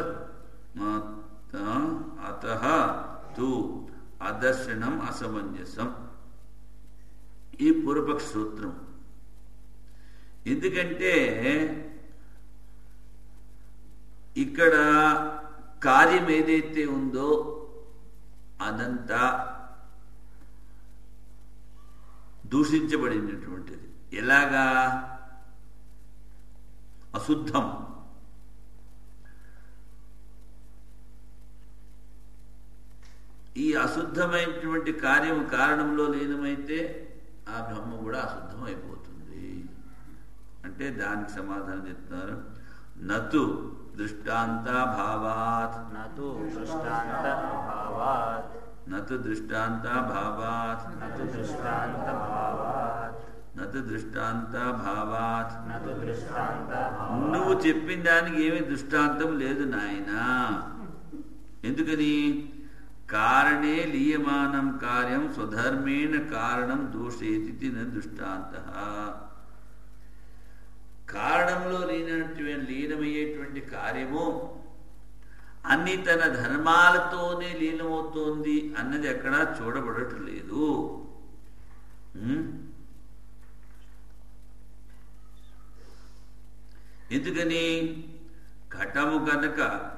అత తు అదర్శనం అసమంజసం ఈ పూర్వపక్ష సూత్రం ఎందుకంటే ఇక్కడ కార్యం ఏదైతే ఉందో అదంతా దూషించబడినటువంటిది ఎలాగా అశుద్ధం ఈ అశుద్ధమైనటువంటి కార్యం కారణంలో లీనమైతే ఆ బ్రహ్మ కూడా అశుద్ధం అయిపోతుంది అంటే దానికి సమాధానం చెప్తున్నారు నతు దృష్టాంతాభావాత్ నతు దృష్టాంత అభావాత్ నతు దృష్టాంతాభావాత్ నతు దృష్టాంత భావాత్ నతు దృష్టాంతాభావాత్ నతు దృష్టాంత నువ్వు చెప్పిన దానికి ఏమీ దృష్టాంతం లేదు నాయనా ఎందుకని కారణే లీయమానం కార్యం స్వధర్మేణ కారణం దోషేతి న దృష్టాంత కారణంలో లీనటువంటి లీనమయ్యేటువంటి కార్యము అన్ని తన ధర్మాలతోనే లీనమవుతోంది అన్నది ఎక్కడా చూడబడటం లేదు ఉం? ఎందుకని ఘటము కనుక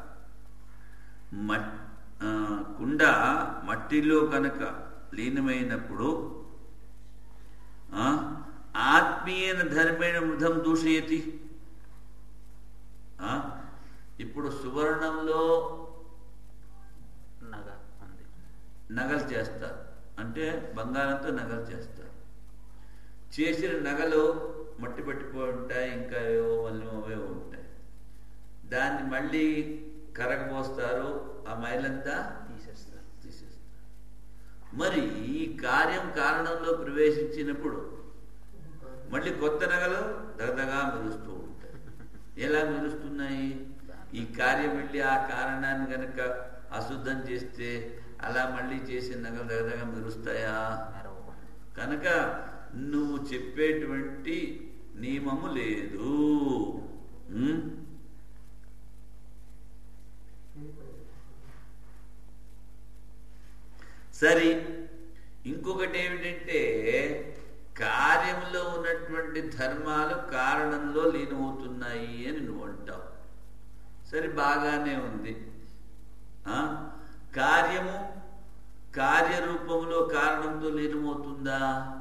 మట్ ఆ, కుండ మట్టిలో కనుక లీనమైనప్పుడు ఆ, ఆత్మీయన ధర్మేణ మృధం దూషయతి ఆ, ఇప్పుడు సువర్ణంలో నగ ఉంది నగలు చేస్తారు అంటే బంగారంతో నగలు చేస్తారు చేసిన నగలు మట్టి పట్టిపోయి ఉంటాయి ఇంకా ఏవో మళ్ళీ అవే ఉంటాయి దాన్ని మళ్ళీ కరగపోస్తారు ఆ మైలంతా తీసేస్తారు తీసేస్తారు మరి ఈ కార్యం కారణంలో ప్రవేశించినప్పుడు మళ్ళీ కొత్త నగలు దగదగా మెరుస్తూ ఉంటాయి ఎలా మెరుస్తున్నాయి ఈ కార్యం వెళ్ళి ఆ కారణాన్ని గనక అశుద్ధం చేస్తే అలా మళ్ళీ చేసిన నగలు దగదగా మెరుస్తాయా మెరవు కనుక నువ్వు చెప్పేటువంటి నియమము లేదు ఉం? సరే ఇంకొకటి ఏమిటంటే కార్యంలో ఉన్నటువంటి ధర్మాలు కారణంలో లీనమవుతున్నాయి అని నువ్వు అంటావు సరే బాగానే ఉంది ఆ? కార్యము కార్యరూపంలో కారణంతో లీనమవుతుందా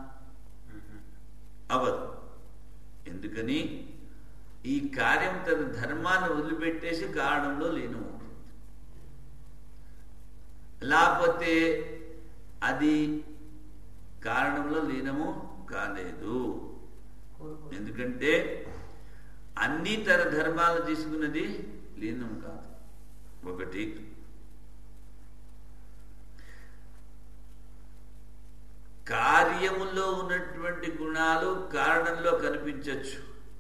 అవదు ఎందుకని ఈ కార్యం తన ధర్మాన్ని వదిలిపెట్టేసి కారణంలో లీనమవుతుంది లేకపోతే అది కారణంలో లీనము కాలేదు ఎందుకంటే అన్ని తన ధర్మాలు తీసుకున్నది లీనం కాదు ఒకటి కార్యములో ఉన్నటువంటి గుణాలు కారణంలో కనిపించవచ్చు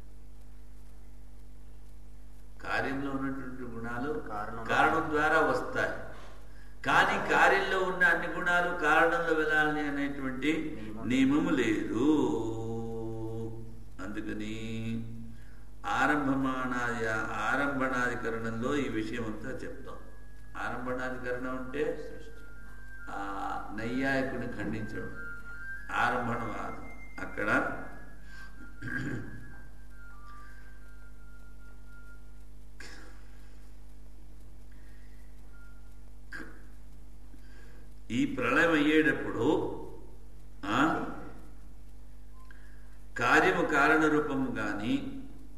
కార్యంలో ఉన్నటువంటి గుణాలు కారణం- కారణం ద్వారా వస్తాయి కానీ కార్యంలో ఉన్న అన్ని గుణాలు కారణంలో వెళ్ళాలని అనేటువంటి నియమం. నియమము లేదు అందుకని ఆరంభమానాది ఆరంభణాధికరణంలో ఈ విషయం అంతా చెప్తాం ఆరంభణాధికరణం అంటే ఆ నైయాయకుని ఖండించడం ఆరంభణవాదం అక్కడ ఈ ప్రళయం అయ్యేటప్పుడు ఆ, కార్యము కారణ రూపము గాని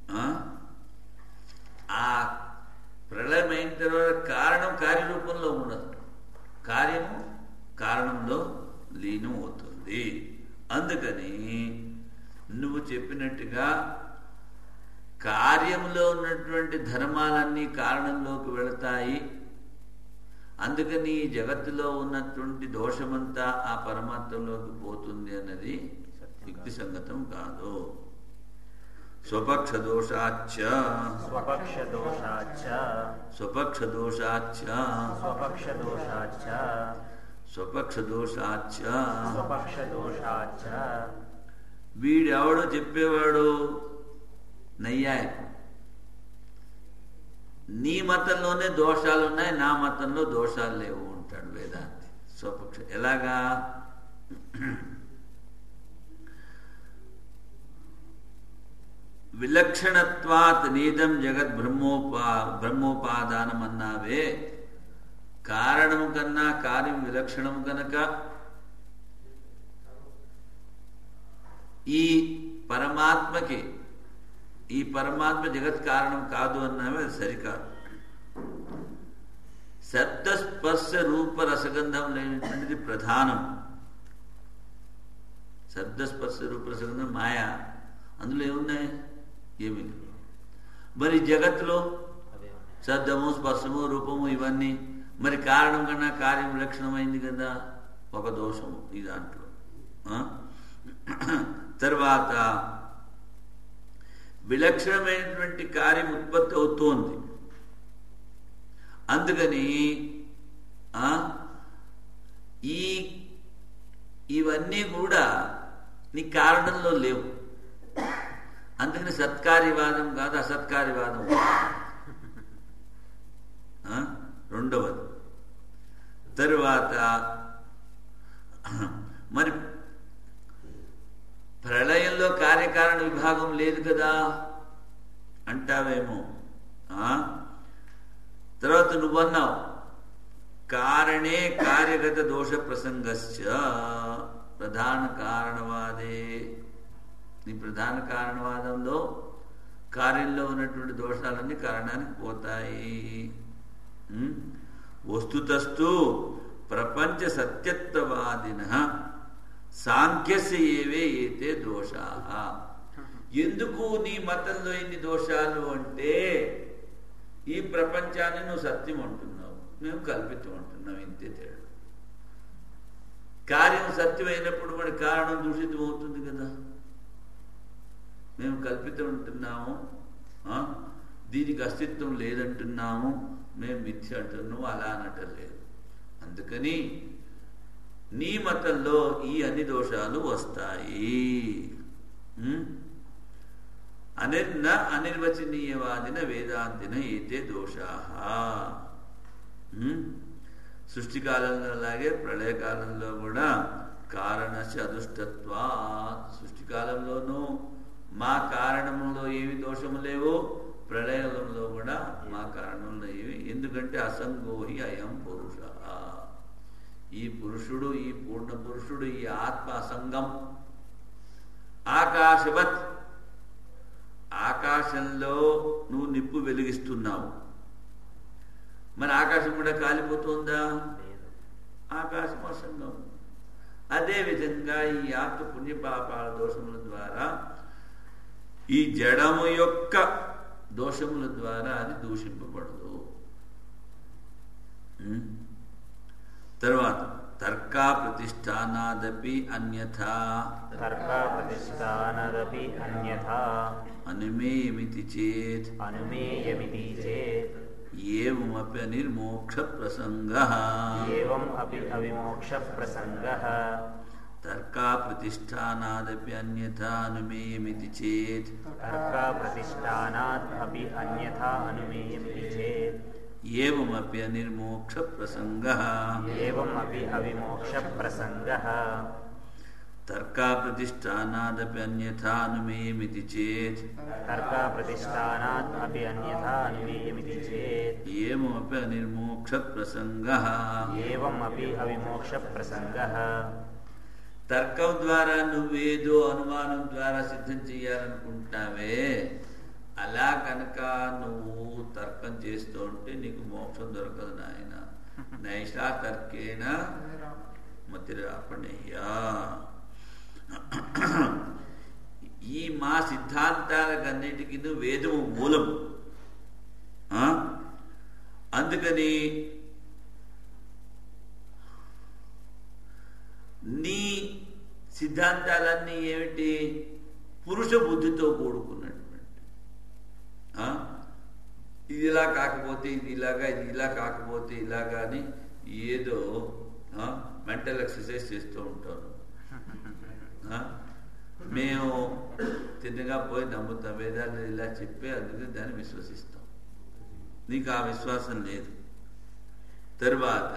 కార్యం అయిన తర్వాత కారణం కార్యరూపంలో ఉండదు కార్యము కారణంలో లీనం అవుతుంది అందుకని నువ్వు చెప్పినట్టుగా కార్యంలో ఉన్నటువంటి ధర్మాలన్నీ కారణంలోకి వెళతాయి అందుకని ఈ జగత్తులో ఉన్నటువంటి దోషమంతా ఆ పరమాత్మలోకి పోతుంది అన్నది యుక్తి సంగతం కాదు స్వపక్ష దోషాచ్చ स्वपक्षदोषाच्च స్వపక్ష దోషాచ్చ स्वपक्षदोषाच्च స్వపక్ష దోషాచ్చ स्वपक्षदोषाच्च వీడెవడో చెప్పేవాడు నయ్యాయకు నీ మతంలోనే దోషాలు ఉన్నాయి నా మతంలో దోషాలు లేవు ఉంటాడు వేదాంతి స్వపక్ష ఎలాగా విలక్షణత్వాత్ నీదం జగత్ బ్రహ్మోపా బ్రహ్మోపాదానం అన్నావే కారణము కన్నా కార్యం విలక్షణం కనుక ఈ పరమాత్మకి ఈ పరమాత్మ జగత్ కారణం కాదు అన్నామే అది సరికాదు శబ్ద స్పర్శ రూప రసగంధం లేనటువంటిది ప్రధానం శబ్ద స్పర్శ రూప రసగంధం మాయా అందులో ఏమున్నాయి ఏమీ లేవు మరి జగత్తులో శబ్దము స్పర్శము రూపము ఇవన్నీ మరి కారణం కన్నా కార్యం విలక్షణమైంది కదా ఒక దోషము ఈ దాంట్లో ఆ? తర్వాత విలక్షణమైనటువంటి కార్యం ఉత్పత్తి అవుతోంది అందుకని ఆ, ఈ ఇవన్నీ కూడా నీ కారణంలో లేవు అందుకని సత్కార్యవాదం కాదు అసత్కార్యవాదం ఆ? రెండవది తరువాత మరి ప్రళయంలో కార్యకారణ విభాగం లేదు కదా అంటావేమో ఆ? తర్వాత నువ్వన్నావు కారణే కార్యగత దోష ప్రసంగశ్చ ప్రధాన కారణవాదే నీ ప్రధాన కారణవాదంలో కార్యంలో ఉన్నటువంటి దోషాలన్నీ కారణానికి పోతాయి ఉం? వస్తుతస్తు ప్రపంచ సత్యత్వవాదిన సాంఖ్యస్య ఏవే ఏతే దోషా ఎందుకు నీ మతంలో ఇన్ని దోషాలు అంటే ఈ ప్రపంచాన్ని నువ్వు సత్యం అంటున్నావు మేము కల్పితం అంటున్నాం ఇంతే తేడా కార్యం సత్యమైనప్పుడు మరి కారణం దూషితం అవుతుంది కదా మేము కల్పితం అంటున్నాము ఆ? దీనికి అస్తిత్వం లేదంటున్నాము మేము మిథ్య అంటున్నాము అలా అనటం లేదు అందుకని నీ మతంలో ఈ అన్ని దోషాలు వస్తాయి ఉం? అనిర్న అనిర్వచనీయవాదిన వేదాంతిన ఏతే దోషా సృష్టి కాలంలో అలాగే ప్రళయకాలంలో కూడా కారణ అదుష్టత్వా సృష్టి కాలంలోనూ మా కారణంలో ఏవి దోషము లేవు ప్రళయంలో కూడా మా కారణంలో ఏవి ఎందుకంటే అసంగోహి అయం పురుష ఈ పురుషుడు ఈ పూర్ణ పురుషుడు ఈ ఆత్మ అసంగం ఆకాశవత్ ఆకాశంలో నువ్వు నిప్పు వెలిగిస్తున్నావు మరి ఆకాశం కూడా కాలిపోతుందా లేదు ఆకాశం అసంగం అదేవిధంగా ఈ ఆత్మ పుణ్యపాపాల దోషముల ద్వారా ఈ జడము యొక్క దోషముల ద్వారా అది దూషింపబడదు ఉం? తర్వాత తర్కా ప్రతిష్టానాదపి అన్యథా తర్కప్రతిష్టానదపి అన్యథా అనుమేమితి చేత్ అనుమేయమితి చేత్ ఏమపి అనిర్మోక్ష ప్రసంగ ఏవం అపి అవిమోక్ష ప్రసంగః తర్కా ప్రతిష్టానాదపి అన్యథా అనుమేయమితి చేత్ తర్కప్రతిష్టానాత్ అపి అన్యథా అనుమేయమితి చేత్ ఏమపి అనిర్మోక్ష ప్రసంగ ఏవం అపి అవిమోక్ష ప్రసంగః తర్కా ప్రతిష్టానాదపి అన్యథా అనుమేయమితి చేత్ తర్కప్రతిష్టానాత్ అపి అన్యథా అనుమేయమితి చేత్ ఏమపి అనిర్మోక్ష ప్రసంగ ఏవం అపి అవిమోక్ష ప్రసంగః తర్కం ద్వారా నువ్వేదో అనుమానం ద్వారా సిద్ధం చేయాలనుకుంటావే అలా కనుక నువ్వు తర్కం చేస్తూ ఉంటే నీకు మోక్షం దొరకదు నాయన నైషా తర్కేన మతిరాపణయ్యా ఈ మా సిద్ధాంతాలకన్నిటికీ వేదము మూలం ఆ? అందుకని నీ సిద్ధాంతాలన్నీ ఏమిటి పురుష బుద్ధితో కూడుకున్నటువంటి ఆ? ఇది ఇలా కాకపోతే ఇది ఇలాగా ఇది ఇలా కాకపోతే ఇలాగా అని ఏదో మెంటల్ ఎక్సర్సైజ్ చేస్తూ ఉంటాను ఆ? మేము తిన్నగా పోయి నమ్ముతాం వేదాలు ఇలా చెప్పి అందుకే దాన్ని విశ్వసిస్తాం నీకు ఆ విశ్వాసం లేదు తరువాత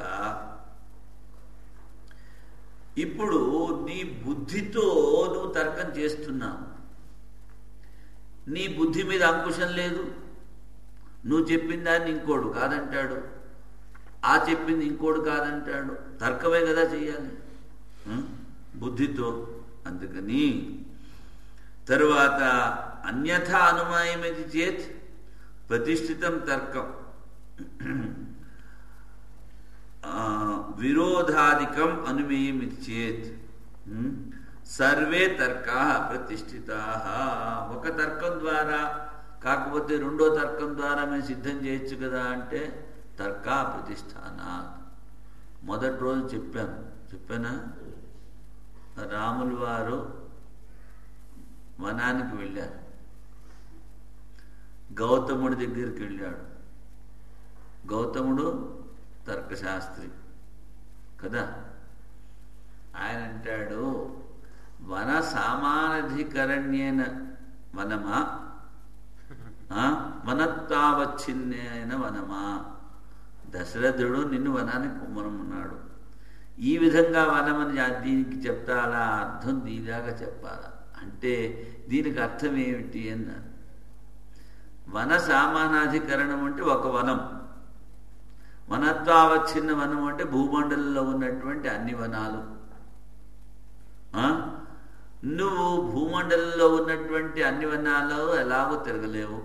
ఇప్పుడు నీ బుద్ధితో నువ్వు తర్కం చేస్తున్నావు నీ బుద్ధి మీద అంకుశం లేదు నువ్వు చెప్పిన దాన్ని ఇంకోడు కాదంటాడు ఆ చెప్పింది ఇంకోడు కాదంటాడు తర్కమే కదా చెయ్యాలి ఉం? బుద్ధితో అందుకని తరువాత అన్యథ అనుమాయమది చేత్ ప్రతిష్ఠితం తర్కం ఆ, విరోధాధికం అనుమేయమితి చేత్ ఉం? సర్వే తర్కా ప్రతిష్ఠితా ఒక తర్కం ద్వారా కాకపోతే రెండో తర్కం ద్వారా మేము సిద్ధం చేయొచ్చు కదా అంటే తర్కా ప్రతిష్టానా మొదటి రోజు చెప్పాను చెప్పానా రాములు వారు వనానికి వెళ్ళారు గౌతముడి దగ్గరికి వెళ్ళాడు గౌతముడు తర్కశాస్త్రి కదా ఆయన అంటాడు వన సామానధికరణ్యేన వనమా ఆ? వనత్వావచ్ఛిన్నేన వనమా దశరథుడు నిన్ను వనానికి పొమ్మనమన్నాడు ఈ విధంగా వనమని జా- దీనికి చెప్తాలా అర్థం దీనిలాగా చెప్పాలా అంటే దీనికి అర్థం ఏమిటి అన్నారు వన సామానాధికరణం అంటే ఒక వనం వనత్వావచ్ఛిన్న వనం అంటే భూమండలంలో ఉన్నటువంటి అన్ని వనాలు ఆ? నువ్వు భూమండలంలో ఉన్నటువంటి అన్ని వనాలు ఎలాగో తిరగలేవు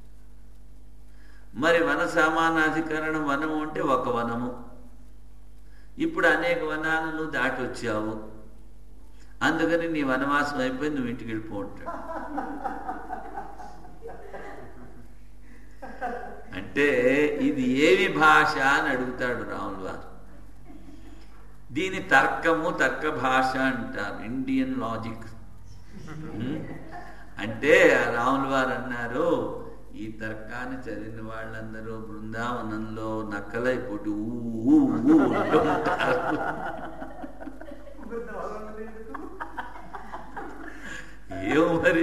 మరి వన సామానాధికరణం వనము అంటే ఒక వనము ఇప్పుడు అనేక వనాలు నువ్వు దాటి వచ్చావు అందుకని నీ వనవాసం అయిపోయి నువ్వు ఇంటికి వెళ్ళిపో ఉంటాడు అంటే ఇది ఏమి భాష అని అడుగుతాడు రాములు వారు దీని తర్కము తర్క భాష అంటారు ఇండియన్ లాజిక్ ఉం? అంటే ఆ రాములు వారు అన్నారు ఈ తర్కాన్ని చదివిన వాళ్ళందరూ బృందావనంలో నక్కలైపోటు ఊ ఊ ఊ అంటూ ఉంటారు ఏమో మరి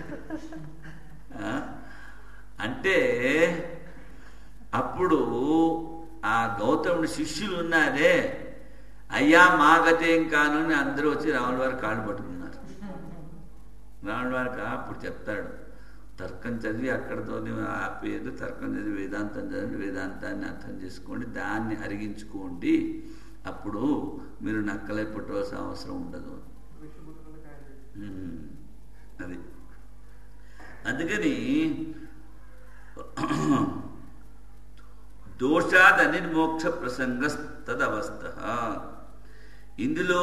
ఆ? అంటే అప్పుడు ఆ గౌతముడి శిష్యులు ఉన్నారే అయ్యా మా గతేం కాను అని అందరూ వచ్చి రాముల వారి కాళ్ళు పట్టుకున్నారు రాముల వారికి అప్పుడు చెప్తాడు తర్కం చదివి అక్కడతోనే ఆపేది తర్కం చదివి వేదాంతం చదివి వేదాంతాన్ని అర్థం చేసుకోండి దాన్ని అరిగించుకోండి అప్పుడు మీరు నక్కలై పుట్టవలసిన అవసరం ఉండదు ఉమ్, అది అందుకని దోషాద్ అనిర్మోక్ష ప్రసంగ తదవస్థ ఇందులో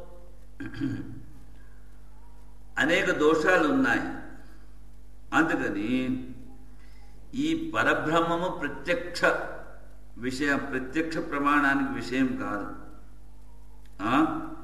అనేక దోషాలు ఉన్నాయి అందుకని ఈ పరబ్రహ్మము ప్రత్యక్ష విషయం ప్రత్యక్ష ప్రమాణానికి విషయం కాదు ఆ?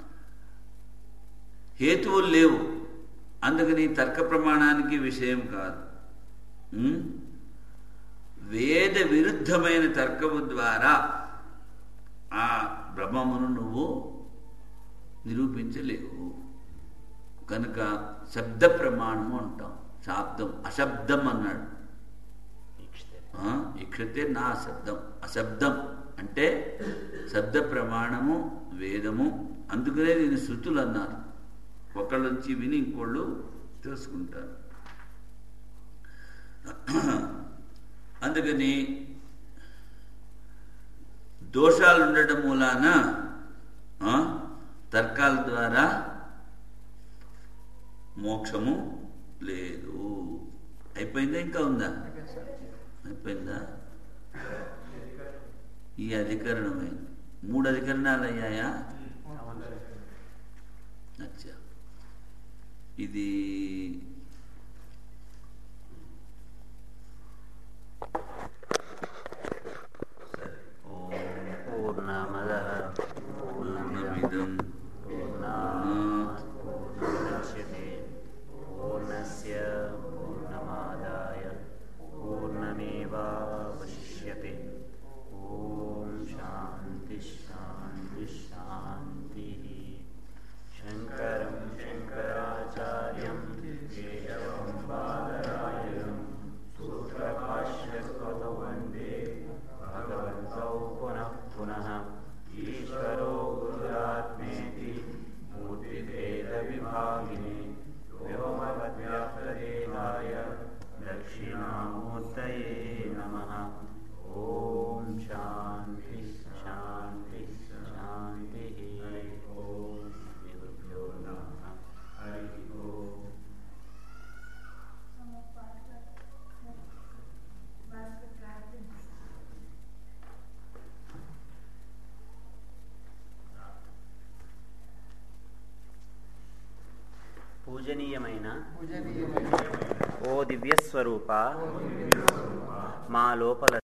హేతువులు లేవు అందుకని తర్క ప్రమాణానికి విషయం కాదు ఉం? వేద విరుద్ధమైన తర్కము ద్వారా ఆ బ్రహ్మమును నువ్వు నిరూపించలేవు కనుక శబ్ద ప్రమాణము అంటాం శాబ్దం అశబ్దం అన్నాడు ఆ, ఇక్షతే నా శబ్దం అశబ్దం అంటే శబ్ద ప్రమాణము వేదము అందుకనే దీని శృతులు అన్నారు ఒకళ్ళ నుంచి విని ఇంకోళ్ళు తెలుసుకుంటారు అందుకని దోషాలు ఉండటం మూలాన ఆ, తర్కాల ద్వారా మోక్షము లేదు అయిపోయిందా ఇంకా ఉందా అయిపోయింది సార్ అయిపోయిందా ఈ అధికరణమే మూడు అధికరణాలు అయ్యాయా అవును సార్ అచ్చా ఇది సరే ఓం పూర్ణమదః పూర్ణమిదం పూర్ణమిదం పూర్ణాత్ పూర్ణముదచ్యతే పూర్ణస్య పూర్ణమాదాయ పూర్ణమేవావశిష్యతే ఓం శాంతి శాంతి శాంతి శంకరం శంకరాచార్యం కేశవం బాదరాయణం సూత్రభాష్యకృతౌ వందే భగవంతౌ పునః పునః ఈశ్వరో గురురాత్మేతి మూర్తిభేదవిభాగినే వ్యోమవద్వ్యాప్తదేహాయ దక్షిణామూర్తయే నమః ఓం శాంతి శాంతి శాంతి ఓం శ్రీగురుభ్యో నమః హరి ఓం పూజనీయమైన పూజనీయమైన ఓ దివ్యస్వరూప మా లోపల